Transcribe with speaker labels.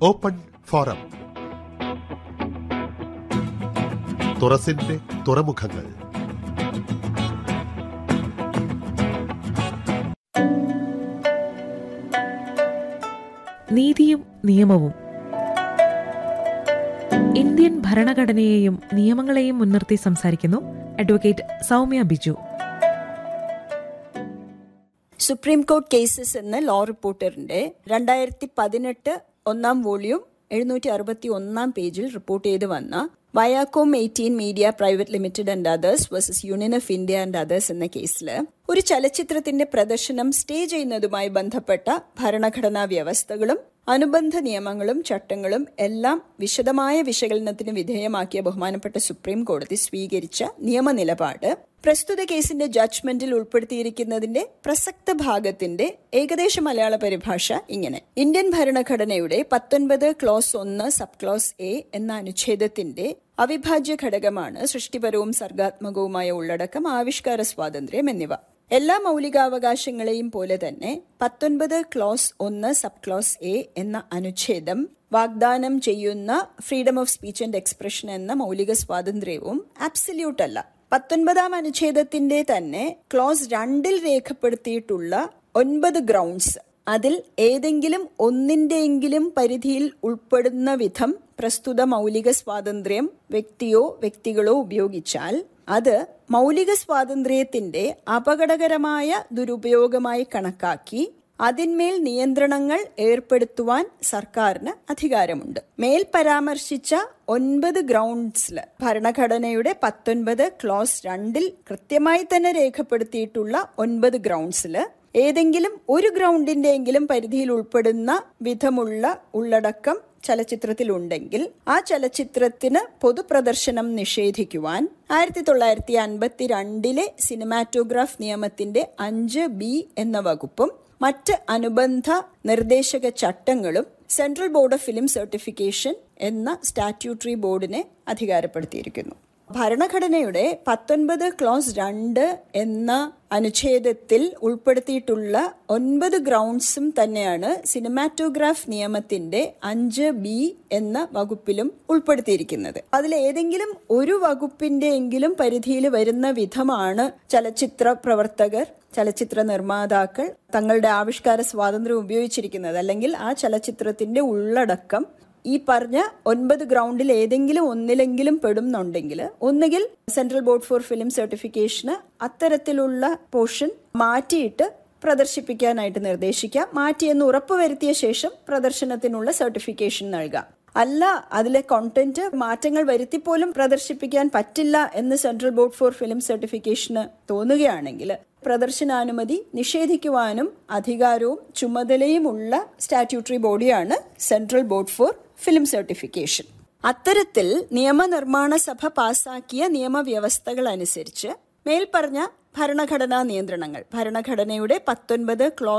Speaker 1: open forum തുറസിന്റെ തുറമുഖങ്ങൾ
Speaker 2: നീതിയും നിയമവും ഇന്ത്യൻ ഭരണഘടനയെയും നിയമങ്ങളെയും മുൻനിർത്തി സംസാരിക്കുന്നു advocate Soumya Biju
Speaker 3: supreme court cases എന്ന ലോ റിപ്പോർട്ടറിന്റെ രണ്ടായിരത്തി പതിനെട്ട് ഒന്നാം വോള്യൂം എഴുന്നൂറ്റി അറുപത്തി ഒന്നാം പേജിൽ റിപ്പോർട്ട് ചെയ്ത് വന്ന Viacom eighteen media private limited and others versus union of India and others എന്ന കേസിൽ ഒരു ചലച്ചിത്രത്തിന്റെ പ്രദർശനം സ്റ്റേ ചെയ്യുന്നതുമായി ബന്ധപ്പെട്ട ഭരണഘടനാ വ്യവസ്ഥകളും അനുബന്ധ നിയമങ്ങളും ചട്ടങ്ങളും എല്ലാം വിശദമായ വിശകലനത്തിന് വിധേയമാക്കിയ ബഹുമാനപ്പെട്ട സുപ്രീം കോടതി സ്വീകരിച്ച നിയമനിലപാട് പ്രസ്തുത കേസിന്റെ ജഡ്ജ്മെന്റിൽ ഉൾപ്പെടുത്തിയിരിക്കുന്നതിന്റെ പ്രസക്ത ഭാഗത്തിന്റെ ഏകദേശ മലയാള പരിഭാഷ ഇങ്ങനെ ഇന്ത്യൻ ഭരണഘടനയുടെ പത്തൊൻപത് ക്ലോസ് ഒന്ന് സബ് ക്ലോസ് എ എന്ന അനുച്ഛേദത്തിന്റെ അവിഭാജ്യ ഘടകമാണ് സൃഷ്ടിപരവും സർഗാത്മകവുമായ ഉള്ളടക്കം ആവിഷ്കാര സ്വാതന്ത്ര്യം എന്നിവ എല്ലാ മൗലികാവകാശങ്ങളെയും പോലെ തന്നെ പത്തൊൻപത് ക്ലോസ് ഒന്ന് സബ് ക്ലോസ് എ എന്ന അനുച്ഛേദം വാഗ്ദാനം ചെയ്യുന്ന freedom of speech and expression എന്ന മൗലിക സ്വാതന്ത്ര്യവും ആബ്സല്യൂട്ട് അല്ല പത്തൊൻപതാം അനുച്ഛേദത്തിന്റെ തന്നെ ക്ലോസ് രണ്ടിൽ രേഖപ്പെടുത്തിയിട്ടുള്ള ഒൻപത് ഗ്രൗണ്ട്സ് അതിൽ ഏതെങ്കിലും ഒന്നിന്റെയെങ്കിലും പരിധിയിൽ ഉൾപ്പെടുന്ന വിധം പ്രസ്തുത മൗലിക സ്വാതന്ത്ര്യം വ്യക്തിയോ വ്യക്തികളോ ഉപയോഗിച്ചാൽ അത് മൗലിക സ്വാതന്ത്ര്യത്തിന്റെ അപകടകരമായ ദുരുപയോഗമായി കണക്കാക്കി അതിന്മേൽ നിയന്ത്രണങ്ങൾ ഏർപ്പെടുത്തുവാൻ സർക്കാരിന് അധികാരമുണ്ട് മേൽ പരാമർശിച്ച ഒൻപത് ഗ്രൗണ്ട്സിൽ ഭരണഘടനയുടെ പത്തൊൻപത് ക്ലോസ് രണ്ടിൽ കൃത്യമായി തന്നെ രേഖപ്പെടുത്തിയിട്ടുള്ള ഒൻപത് ഗ്രൗണ്ട്സിൽ ഏതെങ്കിലും ഒരു ഗ്രൗണ്ടിന്റെയെങ്കിലും പരിധിയിൽ ഉൾപ്പെടുന്ന വിധമുള്ള ഉള്ളടക്കം ചലച്ചിത്രത്തിലുണ്ടെങ്കിൽ ആ ചലച്ചിത്രത്തിന് പൊതുപ്രദർശനം നിഷേധിക്കുവാൻ ആയിരത്തി തൊള്ളായിരത്തി അൻപത്തി രണ്ടിലെ സിനിമാറ്റോഗ്രാഫ് നിയമത്തിന്റെ അഞ്ച് ബി എന്ന വകുപ്പും മറ്റ് അനുബന്ധ നിർദ്ദേശക ചട്ടങ്ങളും central board of film certification എന്ന സ്റ്റാറ്റ്യൂട്ടറി ബോർഡിനെ അധികാരപ്പെടുത്തിയിരിക്കുന്നു ഭരണഘടനയുടെ പത്തൊൻപത് ക്ലോസ് രണ്ട് എന്ന അനുച്ഛേദത്തിൽ ഉൾപ്പെടുത്തിയിട്ടുള്ള ഒൻപത് ഗ്രൗണ്ട്സും തന്നെയാണ് സിനിമാറ്റോഗ്രാഫ് നിയമത്തിന്റെ അഞ്ച് ബി എന്ന വകുപ്പിലും ഉൾപ്പെടുത്തിയിരിക്കുന്നത് അതിൽ ഏതെങ്കിലും ഒരു വകുപ്പിന്റെ എങ്കിലും പരിധിയിൽ വരുന്ന വിധമാണ് ചലച്ചിത്ര പ്രവർത്തകർ ചലച്ചിത്ര നിർമ്മാതാക്കൾ തങ്ങളുടെ ആവിഷ്കാര സ്വാതന്ത്ര്യം ഉപയോഗിച്ചിരിക്കുന്നത് അല്ലെങ്കിൽ ആ ചലച്ചിത്രത്തിന്റെ ഉള്ളടക്കം ഈ പറഞ്ഞ ഒൻപത് ഗ്രൗണ്ടിൽ ഏതെങ്കിലും ഒന്നിലെങ്കിലും പെടുന്നുണ്ടെങ്കിൽ ഒന്നുകിൽ സെൻട്രൽ ബോർഡ് ഫോർ ഫിലിം സർട്ടിഫിക്കേഷന് അത്തരത്തിലുള്ള പോർഷൻ മാറ്റിയിട്ട് പ്രദർശിപ്പിക്കാനായിട്ട് നിർദ്ദേശിക്കാം മാറ്റിയെന്ന് ഉറപ്പുവരുത്തിയ ശേഷം പ്രദർശനത്തിനുള്ള സർട്ടിഫിക്കേഷൻ നൽകാം അല്ല അതിലെ കോണ്ടന്റ് മാറ്റങ്ങൾ വരുത്തിപ്പോലും പ്രദർശിപ്പിക്കാൻ പറ്റില്ല എന്ന് സെൻട്രൽ ബോർഡ് ഫോർ ഫിലിം സർട്ടിഫിക്കേഷന് തോന്നുകയാണെങ്കിൽ പ്രദർശനാനുമതി നിഷേധിക്കുവാനും അധികാരവും ചുമതലയുമുള്ള സ്റ്റാറ്റ്യൂട്ടറി ബോഡിയാണ് central board for film certification അത്തരത്തിൽ നിയമനിർമ്മാണ സഭ പാസാക്കിയ നിയമവ്യവസ്ഥകൾ അനുസരിച്ച് മേൽപ്പറഞ്ഞ ഭരണഘടനാ നിയന്ത്രണങ്ങൾ ഭരണഘടനയുടെ പത്തൊൻപത് ക്ലോസ്